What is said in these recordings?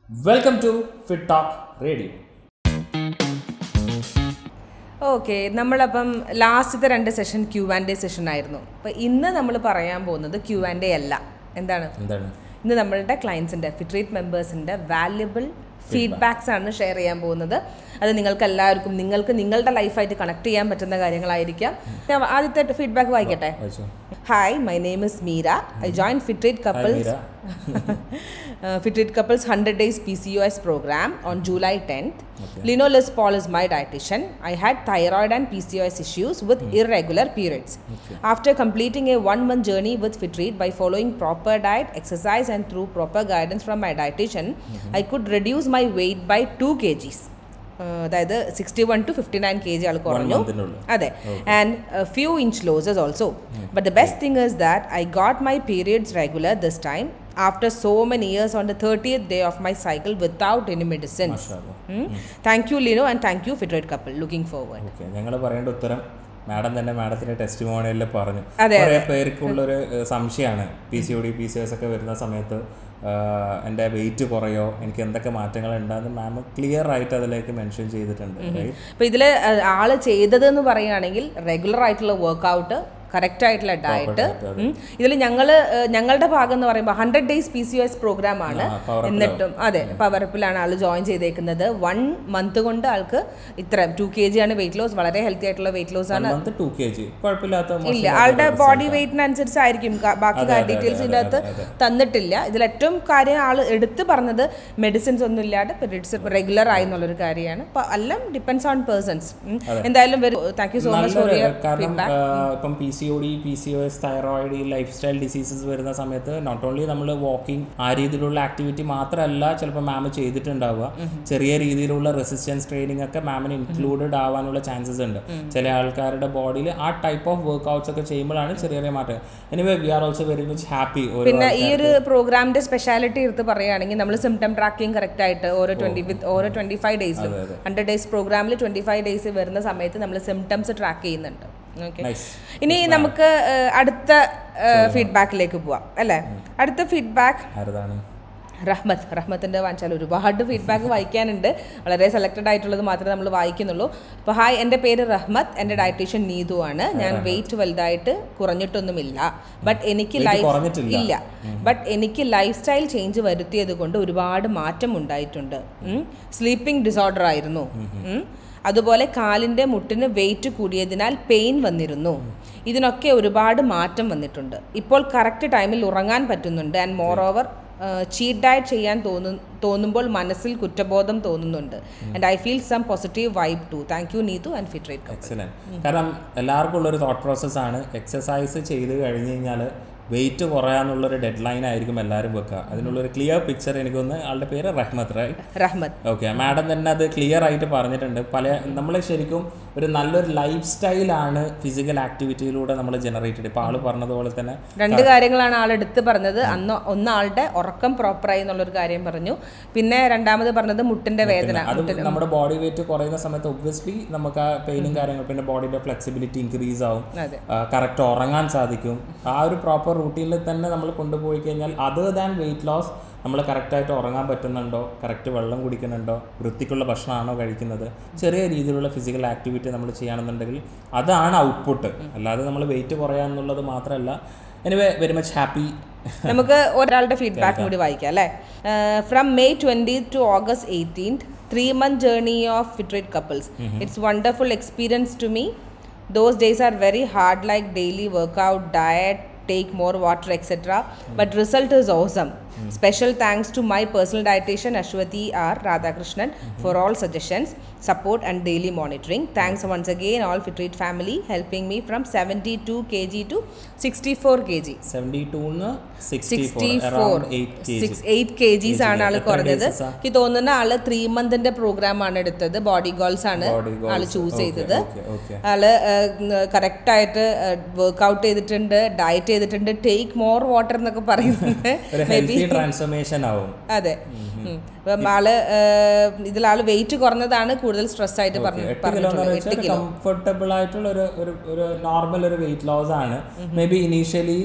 Welcome to Fit Talk Radio okay നമ്മളപ്പം ലാസ്റ്റത്തെ രണ്ട് session Q and day session ആയിരുന്നു അപ്പോൾ ഇന്ന് നമ്മൾ പറയാൻ പോകുന്നത് ക്യൂ ആൻഡ് ഡേ അല്ല എന്താണ് എന്താണ് ഇന്ന് നമ്മളുടെ ക്ലയൻസിൻ്റെ ഫിട്രേറ്റ് മെമ്പേഴ്സിൻ്റെ വാല്യുബിൾ ഫീഡ്ബാക്സ് ആണ് ഷെയർ ചെയ്യാൻ പോകുന്നത് അത് നിങ്ങൾക്ക് എല്ലാവർക്കും നിങ്ങൾക്ക് നിങ്ങളുടെ ലൈഫായിട്ട് കണക്ട് ചെയ്യാൻ പറ്റുന്ന കാര്യങ്ങളായിരിക്കാം ഞാൻ ആദ്യത്തെ ഫീഡ്ബാക്ക് വായിക്കട്ടെ വായിച്ചോ hi my name is Meera I join Fitrate hi couples Meera uh, Fitted Couples 100 Days PCOS program on July 10th. Lino Les Paul is my dietitian. I had thyroid and PCOS issues with irregular periods. After completing a one month journey with Fitreat by following proper diet, exercise, and through proper guidance from my dietitian, I could reduce my weight by 2 kgs. Uh, അതായത് sixty one to fifty nine K G ആൾ കുറഞ്ഞു മന്തിനുള്ളിൽ അതെ and few inch losses also but the best thing is that I got my periods regular this time after so many years on the thirtieth day of my cycle without any medicines thank you Lino and thank you Fitrate couple looking forward okay ഞങ്ങൾ പറയേണ്ട ഉത്തരം madam തന്നെ മാഡത്തിന്റെ test മോണിയിൽ പറഞ്ഞു അതെ, കുറേ പേർക്കുള്ളൊരു ഏഹ്, സംശയമാണ് P C O D P C S ഒക്കെ വരുന്ന സമയത്ത് ആഹ്, എൻ്റെ വെയിറ്റ് കുറയോ എനിക്ക് എന്തൊക്കെ മാറ്റങ്ങൾ ഉണ്ടാകുന്ന മാം ക്ലിയർ ആയിട്ട് അതിലേക്ക് മെൻഷൻ ചെയ്തിട്ടുണ്ട് right? അപ്പോൾ ഇതിൽ ആള് ചെയ്തതെന്ന് പറയുകയാണെങ്കിൽ റെഗുലർ ആയിട്ടുള്ള വർക്കൗട്ട് കറക്റ്റ് ആയിട്ടുള്ള ഡയറ്റ് ഇതിൽ ഞങ്ങൾ ഞങ്ങളുടെ ഭാഗം എന്ന് പറയുമ്പോൾ hundred days P C S program ആണ് ആ, power up എന്നിട്ടും അതെ പവറപ്പിലാണ് ആൾ ജോയിൻ ചെയ്തേക്കുന്നത് വൺ മന്ത് കൊണ്ട് ആൾക്ക് ഇത്ര ടു കെ ജി ആണ് വെയിറ്റ് ലോസ് വളരെ ഹെൽത്തി ആയിട്ടുള്ള വെയിറ്റ് ലോസ് ആണ് മന്ത് ടു കെ ജി കുഴപ്പമില്ലാത്ത ഇല്ല ആളുടെ ബോഡി വെയിറ്റിനനുസരിച്ചായിരിക്കും ക- ബാക്കി ഡീറ്റെയിൽസ് ഇതിൻ്റെ അകത്ത് തന്നിട്ടില്ല ഇതിൽ ഏറ്റവും കാര്യം ആൾ എടുത്ത് പറഞ്ഞത് മെഡിസിൻസ് ഒന്നും ഇല്ലാതെ പീരീഡ്സ് റെഗുലർ ആയി എന്നുള്ളൊരു കാര്യമാണ് അപ്പോൾ എല്ലാം ഡിപ്പെൻസ് ഓൺ പേഴ്സൺസ് എന്തായാലും thank you so much for നല്ലൊരു യുവർ കാരണം ആ, ഇപ്പം P C O D P C O S thyroid ഈ ലൈഫ് സ്റ്റൈൽ ഡിസീസസ് വരുന്ന സമയത്ത് നോട്ട് ഓൺലി നമ്മൾ വാക്കിംഗ് ആ രീതിയിലുള്ള ആക്ടിവിറ്റി മാത്രമല്ല ചിലപ്പോൾ മാം ചെയ്തിട്ടുണ്ടാവുക ചെറിയ രീതിയിലുള്ള റെസിസ്റ്റൻസ് ട്രെയിനിങ് ഒക്കെ മാമിന് ഇൻക്ലൂഡഡ് ആവാനുള്ള ചാൻസസ് ഉണ്ട് ചില ആൾക്കാരുടെ ബോഡിയിൽ ആ ടൈപ്പ് ഓഫ് വർക്ക്ഔട്ട്സ് ഒക്കെ ചെയ്യുമ്പോഴാണ് ചെറിയ ചെറിയ മാറ്റം anyway we are also very much happy ഒരു പിന്നെ ഈ ഒരു പ്രോഗ്രാമിന്റെ സ്പെഷ്യാലിറ്റി എടുത്ത് പറയുകയാണെങ്കിൽ നമ്മൾ സിംറ്റം ട്രാക്കിംഗ് കറക്റ്റ് ആയിട്ട് ഓരോ ട്വന്റി വിത്ത് ഓരോ ട്വന്റി ഫൈവ് ഡേയ്സിലും ഹൺഡ്രഡ് ഡേയ്സ് പ്രോഗ്രാമിൽ ട്വന്റി ഫൈവ് ഡേയ്സ് വരുന്ന സമയത്ത് നമ്മൾ സിംറ്റംസ് ട്രാക്ക് ചെയ്യുന്നുണ്ട് ഓക്കെ നൈസ് ഇനി നമുക്ക് ഏഹ്, അടുത്ത ഫീഡ്ബാക്കിലേക്ക് പോവാം അല്ലേ അടുത്ത ഫീഡ്ബാക്ക് ആരതാണ് റഹ്മത്ത് റഹ്മത്തിൻ്റെ വായിച്ചാൽ ഒരുപാട് ഫീഡ്ബാക്ക് വായിക്കാനുണ്ട് വളരെ സെലക്റ്റഡ് ആയിട്ടുള്ളത് മാത്രമേ നമ്മൾ വായിക്കുന്നുള്ളൂ അപ്പോൾ ഹായ് എൻ്റെ പേര് റഹ്മത്ത് എൻ്റെ ഡയറ്റീഷ്യൻ നീതു ആണ് ഞാൻ വെയിറ്റ് വലുതായിട്ട് കുറഞ്ഞിട്ടൊന്നുമില്ല ബട്ട് എനിക്ക് Weight ലൈഫ് കുറഞ്ഞിട്ടില്ല. ഇല്ല ബട്ട് എനിക്ക് ലൈഫ് സ്റ്റൈൽ ചേഞ്ച് വരുത്തിയത് കൊണ്ട് ഒരുപാട് മാറ്റം ഉണ്ടായിട്ടുണ്ട് സ്ലീപ്പിംഗ് ഡിസോർഡർ ആയിരുന്നു ഉം. അതുപോലെ കാലിൻ്റെ മുട്ടിന് വെയിറ്റ് കൂടിയതിനാൽ പെയിൻ വന്നിരുന്നു ഇതിനൊക്കെ ഒരുപാട് മാറ്റം വന്നിട്ടുണ്ട് ഇപ്പോൾ കറക്റ്റ് ടൈമിൽ ഉറങ്ങാൻ പറ്റുന്നുണ്ട് and moreover cheat diet ചെയ്യാൻ തോന്നു തോന്നുമ്പോൾ മനസ്സിൽ കുറ്റബോധം തോന്നുന്നുണ്ട് and I feel some positive vibe to thank you Neethu and fit excellent കാരണം എല്ലാവർക്കും ഉള്ളൊരു തോട്ട് പ്രോസസ്സാണ് എക്സസൈസ് ചെയ്ത് കഴിഞ്ഞ് കഴിഞ്ഞാൽ വെയിറ്റ് കുറയാന്നുള്ളൊരു ഡെഡ് ലൈൻ ആയിരിക്കും എല്ലാവരും വെക്കുക അതിനുള്ളൊരു ക്ലിയർ പിക്ചർ എനിക്കൊന്ന് ആളുടെ പേര് Rahmath right Rahmath okay madam തന്നെ അത് ക്ലിയർ ആയിട്ട് പറഞ്ഞിട്ടുണ്ട് പല നമ്മൾ ശരിക്കും ഒരു നല്ലൊരു ലൈഫ് സ്റ്റൈലാണ് ഫിസിക്കൽ ആക്ടിവിറ്റിയിലൂടെ നമ്മൾ ജനറേറ്റഡ് ഇപ്പോൾ ആൾ പറഞ്ഞതുപോലെ തന്നെ രണ്ട് കാര്യങ്ങളാണ് ആൾ എടുത്ത് പറഞ്ഞത് അന്ന് ഒന്ന് ആളുടെ ഉറക്കം പ്രോപ്പറായി എന്നുള്ളൊരു കാര്യം പറഞ്ഞു പിന്നെ രണ്ടാമത് പറഞ്ഞത് മുട്ടിന്റെ വേദന അത് നമ്മുടെ ബോഡി വെയിറ്റ് കുറയുന്ന സമയത്ത് ഒബ്വിയസ്ലി നമുക്ക് ആ പെയിനും കാര്യങ്ങളും പിന്നെ ബോഡിയുടെ ഫ്ലെക്സിബിലിറ്റി ഇൻക്രീസ് ആവും അതെ കറക്റ്റ് ഉറങ്ങാൻ സാധിക്കും ആ ഒരു പ്രോപ്പർ റൂട്ടീനിൽ തന്നെ നമ്മൾ കൊണ്ടുപോയി കഴിഞ്ഞാൽ അതർ ദാൻ വെയിറ്റ് ലോസ് നമ്മൾ കറക്റ്റായിട്ട് ഉറങ്ങാൻ പറ്റുന്നുണ്ടോ കറക്റ്റ് വെള്ളം കുടിക്കുന്നുണ്ടോ വൃത്തിക്കുള്ള ഭക്ഷണമാണോ കഴിക്കുന്നത് ചെറിയ രീതിയിലുള്ള ഫിസിക്കൽ ആക്ടിവിറ്റി നമ്മൾ ചെയ്യുകയാണെന്നുണ്ടെങ്കിൽ അതാണ് ഔട്ട്പുട്ട് അല്ലാതെ നമ്മൾ വെയിറ്റ് കുറയാന്നുള്ളത് മാത്രമല്ല എനിവേ വെരി മച്ച് ഹാപ്പി നമുക്ക് ഒരാളുടെ ഫീഡ്ബാക്ക് കൂടി വായിക്കാം അല്ലേ from May twenty to August eighteenth three month journey of Fitrate couples it's wonderful experience to me those days are very hard like daily workout diet take more water etc but result is awesome special thanks to my personal dietitian ashwati r radhakrishnan for all suggestions support and daily monitoring thanks once again all fitreat family helping me from 72 kg to 64 kg seventy ടൂന്ന് sixty sixty four four around eight K six eight K Gs ആണ് ആള് എത്ര കുറഞ്ഞത് cases ആ? എനിക്ക് തോന്നുന്ന ആള് three മന്തിന്റെ പ്രോഗ്രാം ആണ് എടുത്തത് ബോഡി ഗോൾസ് ആണ് Body goals. ആള് ചൂസ് Okay, ചെയ്തത് okay, okay. ആള് കറക്റ്റ് ആയിട്ട് വർക്ക്ഔട്ട് ചെയ്തിട്ടുണ്ട് ഡയറ്റ് ചെയ്തിട്ടുണ്ട് ടേക്ക് മോർ വാട്ടർ എന്നൊക്കെ പറയുന്നുണ്ട് ഒരു മേ ബി ട്രാൻസ്ഫോർമേഷൻ ആവും അതെ ഉം. അപ്പം ആള് ഏഹ്, ഇതിലാള് വെയിറ്റ് കുറഞ്ഞതാണ് കൂടുതൽ സ്ട്രെസ് ആയിട്ട് പറഞ്ഞു എട്ട് കിലോ എന്ന് വെച്ചാൽ കംഫർട്ടബിൾ ആയിട്ടുള്ള ഒരു ഒരു ഒരു നോർമൽ ഒരു വെയിറ്റ് ലോസ് ആണ് maybe initially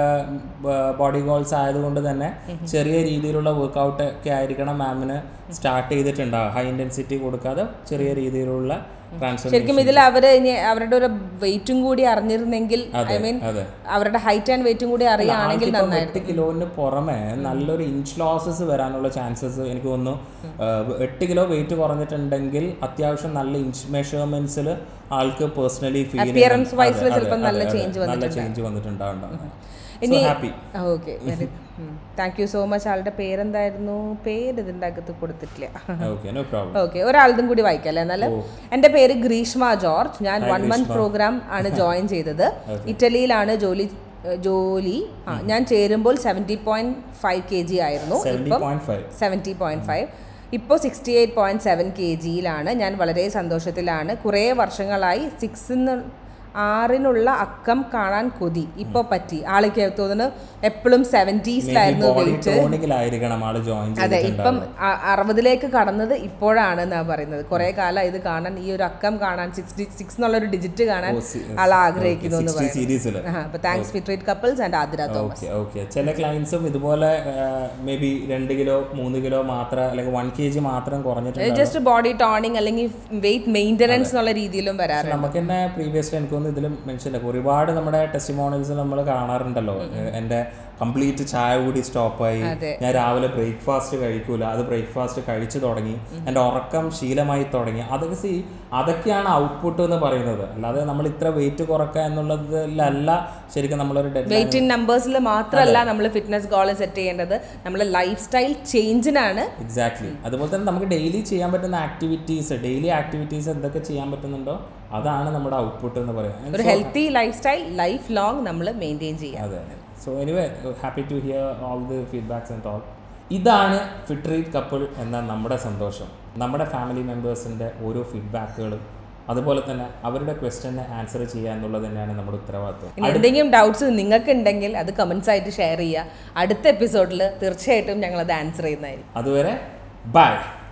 body goals ആയതുകൊണ്ട് തന്നെ ചെറിയ രീതിയിലുള്ള വർക്കൗട്ട് ഒക്കെ ആയിരിക്കണം മാമിന് സ്റ്റാർട്ട് ചെയ്തിട്ടുണ്ടാവുക ഹൈ ഇന്റൻസിറ്റി കൊടുക്കാതെ ചെറിയ രീതിയിലുള്ള ട്രാൻസ്ഫോർമേഷൻ ശരിക്കും ഇതിൽ അവര് ഇനി അവരുടെ ഒരു വെയിറ്റും കൂടി അറിഞ്ഞിരുന്നെങ്കിൽ ഐ മീൻ അതെ അവരുടെ ഹൈറ്റ് ആൻഡ് വെയിറ്റും കൂടി അറിയുകയാണെങ്കിൽ ആൾക്കിപ്പം എട്ട് കിലോന് പുറമെ നല്ലൊരു ഇഞ്ച് ലോസസ് വരാനുള്ള ചാൻസസ് എനിക്ക് തോന്നുന്നു ഏഹ്, എട്ട് കിലോ വെയിറ്റ് കുറഞ്ഞിട്ടുണ്ടെങ്കിൽ അത്യാവശ്യം നല്ല ഇഞ്ച് മെഷർമെന്റ്സിൽ ആൾക്ക് പേഴ്സണലി ഫീൽ Appearance wise ല് ചിലപ്പം നല്ല change നല്ല ചേഞ്ച് വന്നിട്ടുണ്ടാവുണ്ടാവും ഇനി happy okay very thank you so much ആളുടെ പേരെന്തായിരുന്നു പേര് ഇതിൻ്റെ അകത്ത് കൊടുത്തിട്ടില്ല ഓക്കെ നോ പ്രോബ്ലം ഓക്കെ ഒരാളതും കൂടി വായിക്കാം അല്ലേ എന്നാല് എൻ്റെ പേര് ഗ്രീഷ്മ ജോർജ് ഞാൻ വൺ മന്ത് പ്രോഗ്രാം ആണ് ജോയിൻ ചെയ്തത് ഇറ്റലിയിലാണ് ജോലി ഏഹ്, ജോലി ആ ഞാൻ ചേരുമ്പോൾ seventy point five K G ആയിരുന്നു സെവൻറ്റി ഇപ്പം point five seventy point five ഇപ്പോൾ sixty eight point seven K ജിയിലാണ് ഞാൻ വളരെ സന്തോഷത്തിലാണ് കുറേ വർഷങ്ങളായി സിക്സ് ആറിനുള്ള അക്കം കാണാൻ കൊതി ഇപ്പോൾ പറ്റി ആൾക്ക് തോന്നുന്നു എപ്പോഴും സെവൻറ്റീസിലായിരുന്നു ബോഡി വെയിറ്റ് ടോണിക്കിലായിരിക്കണം ആള് ജോയിൻ അതെ ചെയ്തിട്ടുണ്ടാവും ഇപ്പം അ- അറുപതിലേക്ക് കടന്നത് ഇപ്പോഴാണ് എന്നാ പറയുന്നത് കുറെ കാലം ഇത് കാണാൻ ഈ ഒരു അക്കം കാണാൻ സിക്സ് സിക്സ് എന്നുള്ള ഒരു ഡിജിറ്റ് കാണാൻ ആൾ ആഗ്രഹിക്കുന്നു എന്ന് സിക്സ്റ്റി സീരീസിൽ പറയുന്നത് അപ്പൊ thanks Fitrate couples and Athira Thomas okay okay ചില ക്ലയൻസും ഇതുപോലെ മേ ബി രണ്ട് കിലോ മൂന്ന് കിലോ മാത്രം അല്ലെങ്കിൽ വൺ കെ ജി മാത്രം കുറഞ്ഞിട്ടുണ്ട് ജസ്റ്റ് ബോഡി ടോണിങ് അല്ലെങ്കിൽ വെയിറ്റ് മെയിൻ്റനൻസ് എന്നുള്ള രീതിയിലും വരാറുണ്ട് നമുക്ക് തന്നെ പ്രീവിയസ്ലി എനിക്ക് തോന്നുന്നു ഇതിലും മെൻഷൻ ഒരുപാട് നമ്മുടെ ടെസ്റ്റിമോണിയൽസ് നമ്മൾ കാണാറുണ്ടല്ലോ ഏഹ് എൻ്റെ കംപ്ലീറ്റ് ചായ കൂടി സ്റ്റോപ്പായി അതെ. ഞാൻ രാവിലെ ബ്രേക്ക്ഫാസ്റ്റ് കഴിക്കൂല അത് ബ്രേക്ക്ഫാസ്റ്റ് കഴിച്ചു തുടങ്ങി എൻ്റെ ഉറക്കം ശീലമായി തുടങ്ങി അതൊക്കെ സി അതൊക്കെയാണ് ഔട്ട്പുട്ട് എന്ന് പറയുന്നത് അല്ലാതെ നമ്മൾ ഇത്ര വെയിറ്റ് കുറക്കുക എന്നുള്ളതിലല്ല ശരിക്കും നമ്മളൊരു ഡെഡ് വെയിറ്റ് ഇൻ നമ്പേഴ്സിൽ മാത്രമല്ല നമ്മൾ ഫിറ്റ്നസ് ഗോൾ സെറ്റ് ചെയ്യേണ്ടത് നമ്മുടെ ലൈഫ് സ്റ്റൈൽ ചേഞ്ചിനാണ് എക്സാക്ട്ലി അതുപോലെ തന്നെ നമുക്ക് ഡെയിലി ചെയ്യാൻ പറ്റുന്ന ആക്ടിവിറ്റീസ് ഡെയിലി ആക്ടിവിറ്റീസ് എന്തൊക്കെ ചെയ്യാൻ പറ്റുന്നുണ്ടോ അതാണ് നമ്മുടെ ഔട്ട്പുട്ട് എന്ന് പറയുന്നത് ഒരു healthy lifestyle lifelong നമ്മൾ മെയിൻറ്റെയിൻ ചെയ്യുക അതെ so anyway happy to hear all the feedbacks and all ഇതാണ് ഫിട്രീറ്റ് കപ്പിൾ എന്ന നമ്മുടെ സന്തോഷം നമ്മുടെ ഫാമിലി മെമ്പേഴ്സിൻ്റെ ഓരോ ഫീഡ്ബാക്കുകളും അതുപോലെ തന്നെ അവരുടെ ക്വസ്റ്റ്യനെ ആൻസർ ചെയ്യുക എന്നുള്ളത് തന്നെയാണ് നമ്മുടെ ഉത്തരവാദിത്വം ഇനി എന്തെങ്കിലും ഡൗട്ട്സ് നിങ്ങൾക്ക് ഉണ്ടെങ്കിൽ അത് കമൻസ് ആയിട്ട് ഷെയർ ചെയ്യുക അടുത്ത എപ്പിസോഡിൽ തീർച്ചയായിട്ടും ഞങ്ങൾ അത് ആൻസർ ചെയ്യുന്നതായിരിക്കും അതുവരെ ബൈ